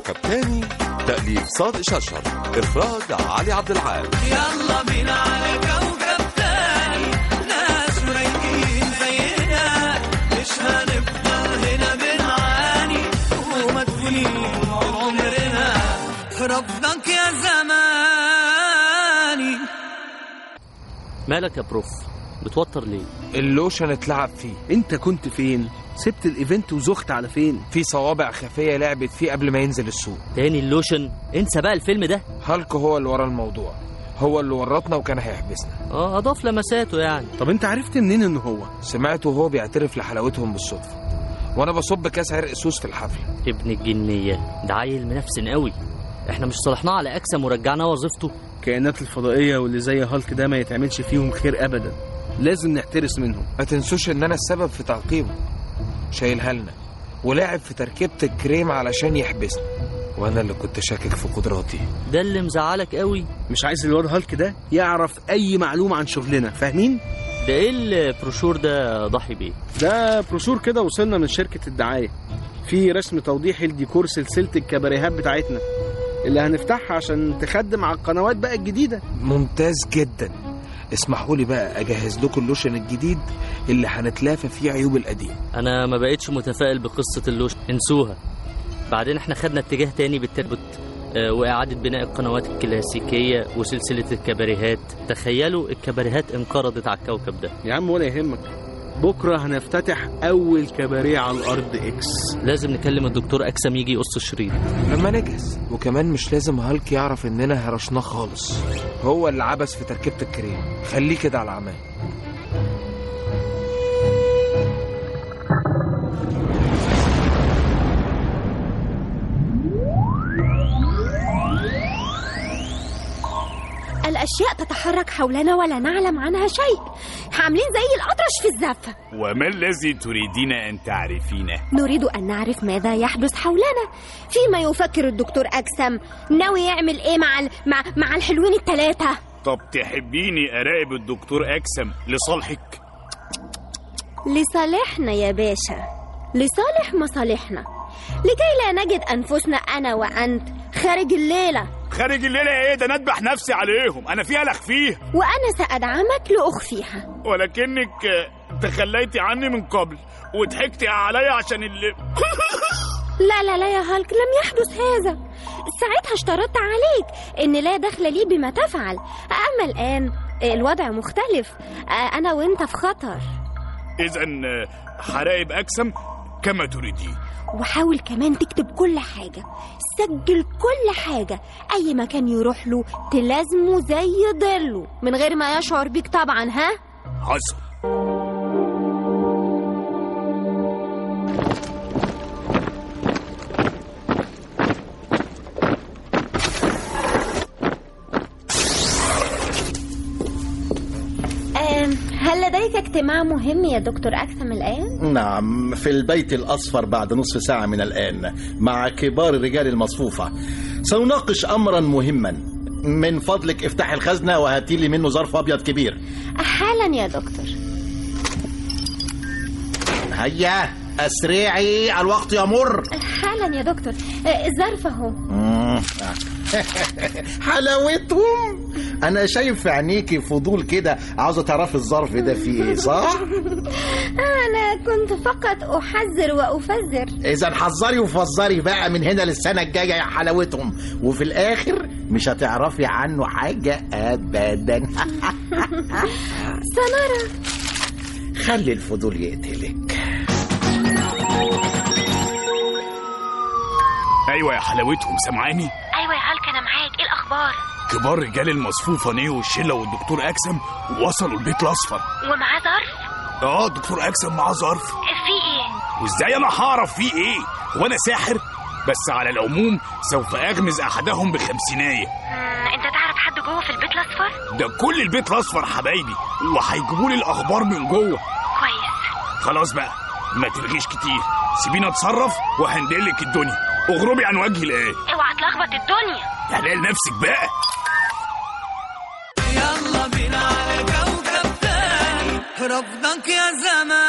كوكب تاني تأليف صادق شرشر إخراج علي عبد العال يلا بينا على كوكب تاني ناس رايقين زينا مش هنفضل هنا بنعاني ومدفونين طول عمرنا في رفضك يا زماني مالك يا بروف بتوتر ليه اللوشن اتلعب فيه انت كنت فين سبت الايفنت وزخت على فين في صوابع خفية لعبت فيه قبل ما ينزل السوق تاني اللوشن انسى بقى الفيلم ده هالك هو اللي ورا الموضوع هو اللي ورطنا وكان هيحبسنا اه اضاف لمساته يعني طب انت عرفت منين ان هو سمعته وهو بيعترف لحلاوتهم بالصدفة وانا بصب كاس عرق سوس في الحفلة ابن الجنية ده عيل منفسن قوي احنا مش صالحناه على اكسم ورجعناه وظيفته الكائنات الفضائيه واللي زي هالك ده ما يتعملش فيهم خير ابدا لازم نحترس منهم ما تنسوش ان انا السبب في تعقيبه شايلها لنا ولعب في تركيبة الكريم علشان يحبسنا وانا اللي كنت شاكك في قدراتي ده اللي مزعلك قوي مش عايز الواد هالك ده يعرف اي معلومه عن شغلنا فاهمين ده ايه البروشور ده ضحي بيه ده بروشور كده وصلنا من شركه الدعايه في رسم توضيحي لديكور سلسله الكباريهات بتاعتنا اللي هنفتحها عشان تخدم على القنوات بقى الجديده ممتاز جدا اسمحوا لي بقى اجهز لكم اللوشن الجديد اللي هنتلافى فيه عيوب القديم انا ما بقتش متفائل بقصة اللوشن انسوها بعدين احنا خدنا اتجاه تاني بالتربط آه، وإعادة بناء القنوات الكلاسيكية وسلسلة الكباريهات تخيلوا الكباريهات انقرضت على الكوكب ده يا عم ولا يهمك بكره هنفتتح اول كباريه على الارض اكس لازم نكلم الدكتور أكسم يجي يقص الشريط لما نجهز وكمان مش لازم هالك يعرف اننا هرشناه خالص هو اللي عبس في تركيبة الكريم خليه كده على عماه الأشياء تتحرك حولنا ولا نعلم عنها شيء عاملين زي الأطرش في الزفة وما الذي تريدين أن تعرفينه؟ نريد أن نعرف ماذا يحدث حولنا فيما يفكر الدكتور أجسم ناوي يعمل إيه مع ال... مع مع الحلوين الثلاثة طب تحبيني أراقب الدكتور أكسم لصالحك؟ لصالحنا يا باشا لصالح مصالحنا لكي لا نجد أنفسنا أنا وأنت خارج الليلة خارج الليلة إيه ده ندبح نفسي عليهم أنا فيها لأخفيه وأنا سأدعمك لأخفيها ولكنك آه، تخليتي عني من قبل وضحكتي عليا عشان اللي لا لا لا يا هالك لم يحدث هذا ساعتها اشترطت عليك ان لا دخل لي بما تفعل اما الان الوضع مختلف انا وانت في خطر إذا آه، هراقب أكسم كما تريدين وحاول كمان تكتب كل حاجة سجل كل حاجة أي مكان يروح له تلازمه زي ظله من غير ما يشعر بيك طبعا ها حصل آم، هل لديك اجتماع مهم يا دكتور أكثم الآن؟ نعم في البيت الأصفر بعد نصف ساعة من الآن مع كبار الرجال المصفوفة سنناقش أمرا مهما من فضلك افتح الخزنة وهاتي لي منه ظرف أبيض كبير حالا يا دكتور هيا أسرعي الوقت يمر حالا يا دكتور آه، الظرف اهو مم. حلاوتهم أنا شايف في عينيكي فضول كده عاوزة تعرفي الظرف ده فيه إيه صح؟ أنا كنت فقط أحذر وأفذر إذا حذري وفزري بقى من هنا للسنة الجاية يا حلاوتهم وفي الآخر مش هتعرفي عنه حاجة أبدا سنرى خلي الفضول يقتلك أيوة يا حلاوتهم سامعاني أيوة يا هالك أنا معاك إيه الأخبار؟ كبار رجال المصفوفة نيو والشلة والدكتور أكسم وصلوا البيت الأصفر ومعاه ظرف؟ اه الدكتور أكسم معاه ظرف في إيه؟ وازاي انا هعرف فيه ايه هو انا ساحر بس على العموم سوف اغمز احدهم بخمسينايه أنت تعرف حد جوه في البيت الأصفر؟ ده كل البيت الاصفر حبايبي وهيجيبوا لي الاخبار من جوه كويس خلاص بقى ما ترغيش كتير سيبيني اتصرف وهندلك الدنيا اغربي عن وجهي الان اوعى تلخبط الدنيا تعالي لنفسك بقى يلا بينا على كوكب تاني رفضك يا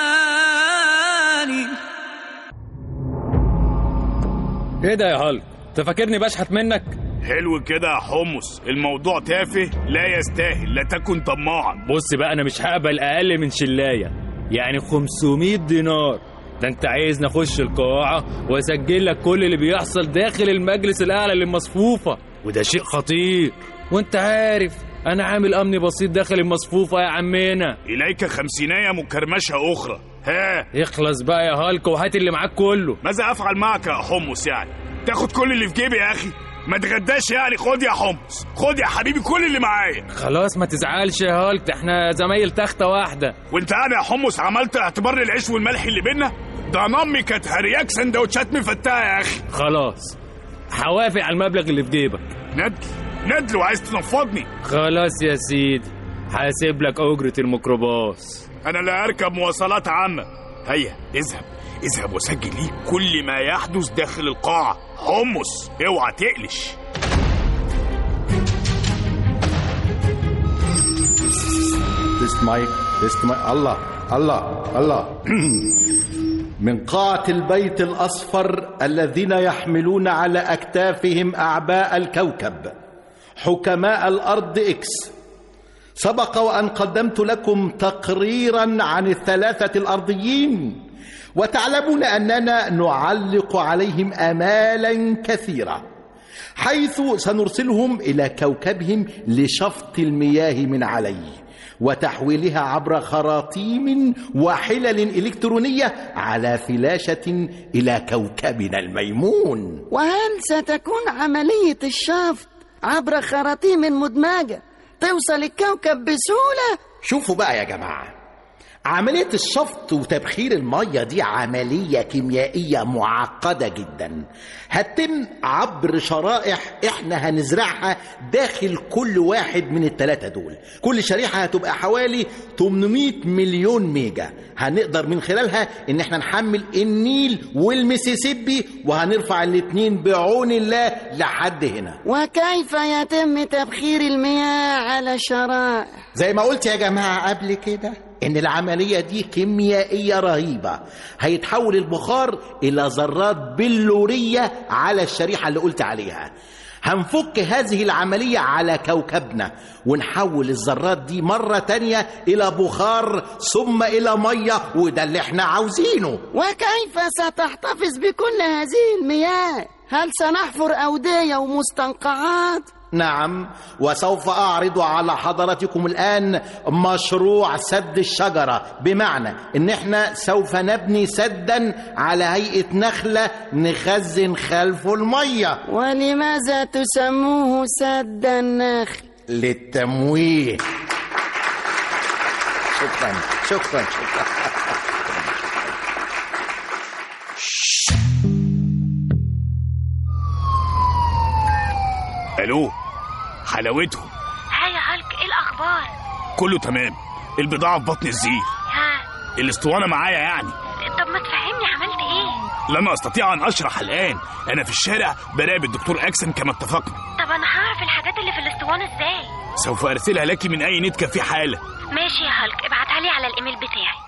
زماني ايه ده يا هالك انت فاكرني بشحت منك حلو كده يا حمص الموضوع تافه لا يستاهل لا تكن طماعا بص بقى انا مش هقبل اقل من شلايه يعني 500 دينار ده انت عايزني اخش القاعه واسجل لك كل اللي بيحصل داخل المجلس الاعلى للمصفوفه وده شيء خطير وانت عارف انا عامل امن بسيط داخل المصفوفه يا عمنا إليك خمسينية مكرمشة أخرى ها اخلص بقى يا هالك وهات اللي معاك كله ماذا أفعل معك يا حمص يعني تاخد كل اللي في جيبي يا أخي ما تغداش يعني خد يا حمص خد يا حبيبي كل اللي معايا خلاص ما تزعلش يا هالك احنا زمايل تختة واحدة وانت انا يا حمص عملت اعتبار للعيش والملح اللي بينا ده انا امي كانت هرياك سندوتشات مفتاحه يا اخي خلاص هوافق على المبلغ اللي في جيبك ندل ندل وعايز تنفضني خلاص يا سيدي هسيب لك أجرة الميكروباص انا لا اركب مواصلات عامه هيا اذهب اذهب وسجل لي كل ما يحدث داخل القاعه حمص اوعى تقلش تيست مايك تيست مايك الله الله الله من قاعة البيت الأصفر الذين يحملون على أكتافهم أعباء الكوكب حكماء الأرض إكس سبق وأن قدمت لكم تقريرا عن الثلاثة الأرضيين وتعلمون أننا نعلق عليهم آمالا كثيرة حيث سنرسلهم إلى كوكبهم لشفط المياه من عليه وتحويلها عبر خراطيم وحلل إلكترونية على فلاشة إلى كوكبنا الميمون وهل ستكون عملية الشفط عبر خراطيم مدمجة توصل الكوكب بسهولة؟ شوفوا بقى يا جماعة عملية الشفط وتبخير المية دي عملية كيميائية معقدة جدا هتتم عبر شرائح احنا هنزرعها داخل كل واحد من التلاتة دول كل شريحة هتبقى حوالي 800 مليون ميجا هنقدر من خلالها ان احنا نحمل النيل والمسيسيبي وهنرفع الاتنين بعون الله لحد هنا وكيف يتم تبخير المياه على شرائح؟ زي ما قلت يا جماعة قبل كده إن العملية دي كيميائية رهيبة هيتحول البخار إلى ذرات بلورية على الشريحة اللي قلت عليها هنفك هذه العملية على كوكبنا ونحول الذرات دي مرة تانية إلى بخار ثم إلى مية وده اللي احنا عاوزينه وكيف ستحتفظ بكل هذه المياه؟ هل سنحفر أودية ومستنقعات؟ نعم وسوف أعرض على حضراتكم الآن مشروع سد الشجرة بمعنى إن إحنا سوف نبني سدا على هيئة نخلة نخزن خلفه المية ولماذا تسموه سد النخل؟ للتمويه شكرا شكرا شكرا الو حلاوتهم ها يا هالك ايه الاخبار كله تمام البضاعه في بطن الزير ها الاسطوانه معايا يعني طب ما تفهمني عملت ايه لن استطيع ان اشرح الان انا في الشارع براقب الدكتور اكسن كما اتفقنا طب انا هعرف الحاجات اللي في الاسطوانه ازاي سوف ارسلها لك من اي نت كان في حاله ماشي يا هالك ابعتها لي على الايميل بتاعي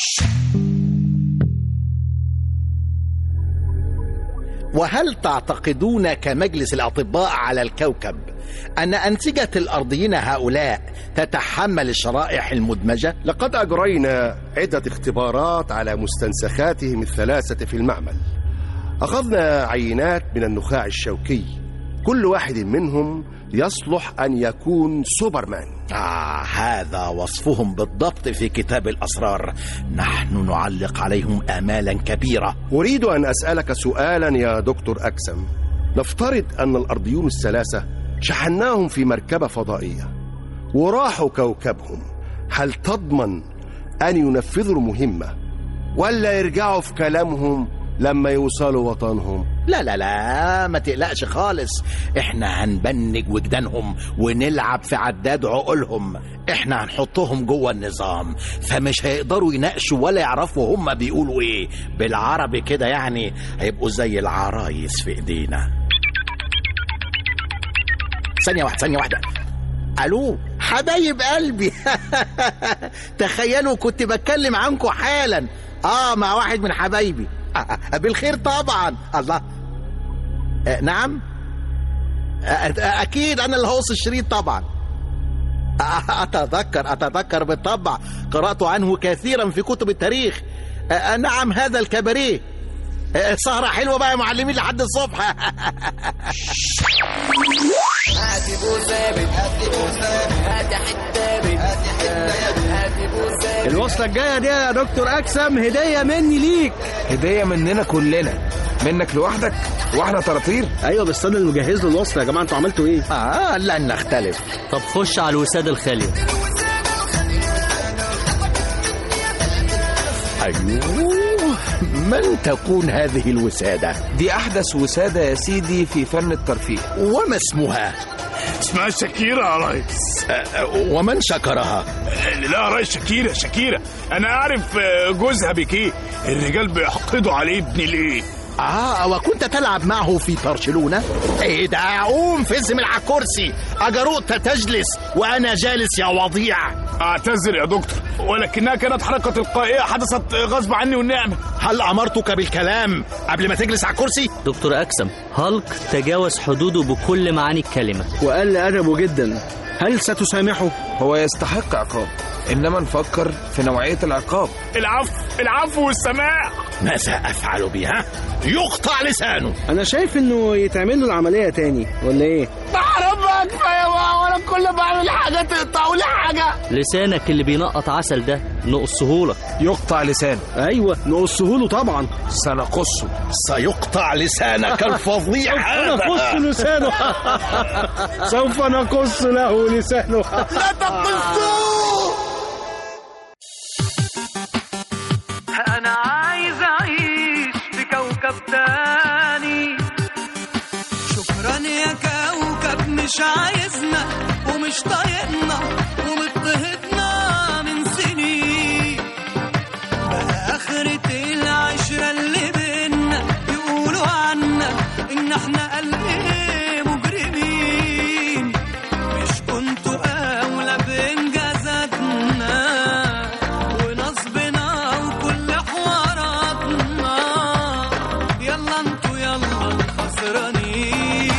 وهل تعتقدون كمجلس الأطباء على الكوكب أن أنسجة الأرضيين هؤلاء تتحمل الشرائح المدمجة؟ لقد أجرينا عدة اختبارات على مستنسخاتهم الثلاثة في المعمل أخذنا عينات من النخاع الشوكي كل واحد منهم يصلح أن يكون سوبرمان آه هذا وصفهم بالضبط في كتاب الأسرار نحن نعلق عليهم آمالا كبيرة أريد أن أسألك سؤالا يا دكتور أكسم نفترض أن الأرضيون الثلاثة شحناهم في مركبة فضائية وراحوا كوكبهم هل تضمن أن ينفذوا المهمة ولا يرجعوا في كلامهم لما يوصلوا وطنهم لا لا لا ما تقلقش خالص احنا هنبنج وجدانهم ونلعب في عداد عقولهم احنا هنحطهم جوه النظام فمش هيقدروا يناقشوا ولا يعرفوا هم بيقولوا ايه بالعربي كده يعني هيبقوا زي العرايس في ايدينا ثانية واحدة ثانية واحدة الو حبايب قلبي تخيلوا كنت بتكلم عنكم حالا اه مع واحد من حبايبي آه بالخير طبعا الله آه، نعم آه، آه، اكيد انا اللي هقص الشريط طبعا آه، اتذكر اتذكر بالطبع قرات عنه كثيرا في كتب التاريخ آه، آه، نعم هذا الكباريه آه، سهرة حلوة بقى يا معلمين لحد الصبح هاتي بوسابت هاتي بوسابت هاتي حتابت هاتي حتابت هاتي بوسابت الوصلة الجاية دي يا دكتور أكسم هدية مني ليك هدية مننا كلنا منك لوحدك واحنا طراطير أيوة بس أنا اللي مجهز له الوصلة يا جماعة أنتوا عملتوا إيه؟ آه لن نختلف طب خش على الوسادة الخالية أيوه من تكون هذه الوسادة دي أحدث وسادة يا سيدي في فن الترفيه وما اسمها اسمها شاكيرا يا ريس آه، ومن شكرها لا يا ريس شاكيرا شاكيرا انا اعرف آه، جوزها بكيه الرجال بيحقدوا عليه ابن ليه آه وكنت تلعب معه في برشلونة؟ إيه ده قوم فز من على الكرسي أجروت تجلس وأنا جالس يا وضيع اعتذر يا دكتور ولكنها كانت حركة تلقائية حدثت غصب عني والنعمة هل أمرتك بالكلام قبل ما تجلس على الكرسي؟ دكتور أكسم هالك تجاوز حدوده بكل معاني الكلمة وقل أدبه جدا هل ستسامحه؟ هو يستحق عقاب إنما نفكر في نوعية العقاب العفو العفو والسماح ماذا أفعل بها؟ يقطع لسانه أنا شايف إنه يتعمل له العملية تاني ولا إيه؟ حرام بقى كفايه بقى وانا كل ما بعمل حاجه تقطعوا لي حاجه لسانك اللي بينقط عسل ده نقصه لك يقطع لسانه أيوة نقصه له طبعا سنقصه سيقطع لسانك الفظيع هذا نقص لسانه سوف نقص له لسانه لا تقصوه انا عايز اعيش في كوكب تاني شكرا يا كوكب مش عايزنا ومش طايقنا ومضطهدنا من سنين بقى آخرة العشرة اللي بينا يقولوا عنا إن إحنا قلبي مجرمين مش كنتوا أولى بإنجازاتنا ونصبنا وكل حواراتنا يلا انتوا يلا الخسرانين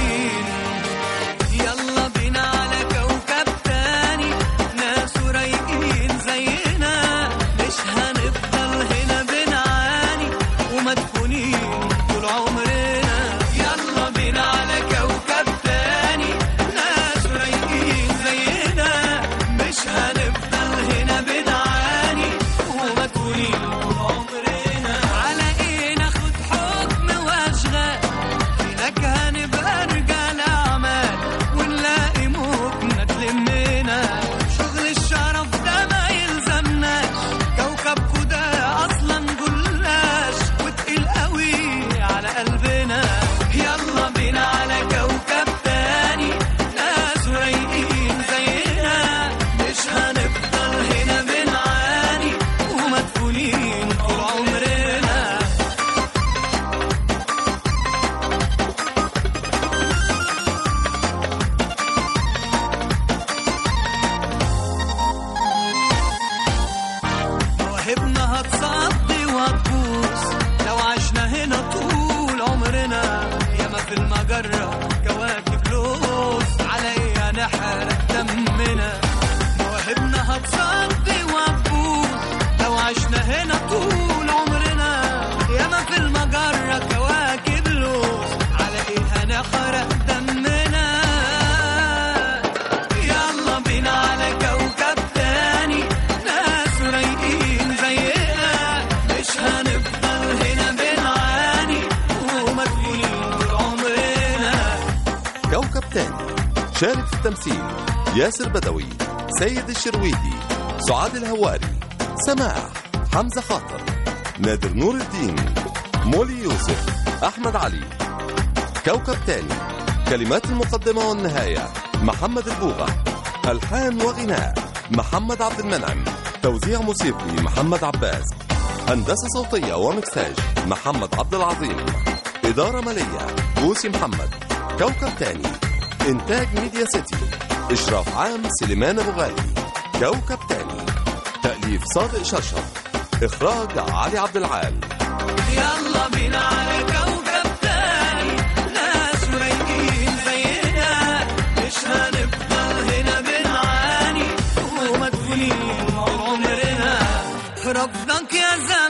يلا بينا على كوكب تاني ناس رايقين زينا مش هنفضل هنا بنعاني ومدفونين طول عمرنا يلا بينا على كوكب تاني ناس رايقين زينا مش هنفضل هنا بنعاني ومدفونين طول عمرنا على ايه ناخد حكم واشغال هناك هنبقى رجال أعمال ونلاقي موجنا تلمنا شغل الشرف ده ما يلزمناش كوكبكو ده أصلا جلاش وتقيل قوي على قلبنا يلا بينا على كوكب تاني ناس رايقين زينا مش هنفضل هنا بنعاني ومدفونين طول عمرنا مواهبنا هتصدي وهتبوس لو عشنا هنا طول عمرنا ياما في المجرة كواكب لوس على ايه هنحرق دمنا مواهبنا هتصدي وهتبوس لو عشنا هنا طول عمرنا ياما في المجرة كواكب لوس على ايه هنحرق دمنا يلا بينا على كوكب تاني ناس رايقين زينا مش هنفضل هنا بنعاني ومدفونين طول عمرنا كوكب تاني شارك في التمثيل ياسر بدوي سيد الشرويدي سعاد الهواري سماح حمزة خاطر نادر نور الدين مولي يوسف أحمد علي كوكب تاني كلمات المقدمة والنهاية محمد البوغة ألحان وغناء محمد عبد المنعم توزيع موسيقي محمد عباس هندسة صوتية ومكساج محمد عبد العظيم إدارة مالية بوسي محمد كوكب تاني إنتاج ميديا سيتي إشراف عام سليمان أبو غالي كوكب تاني تأليف صادق شرشف إخراج علي عبد العال يلا بينا على كوكب تاني ناس رفضك يا زمان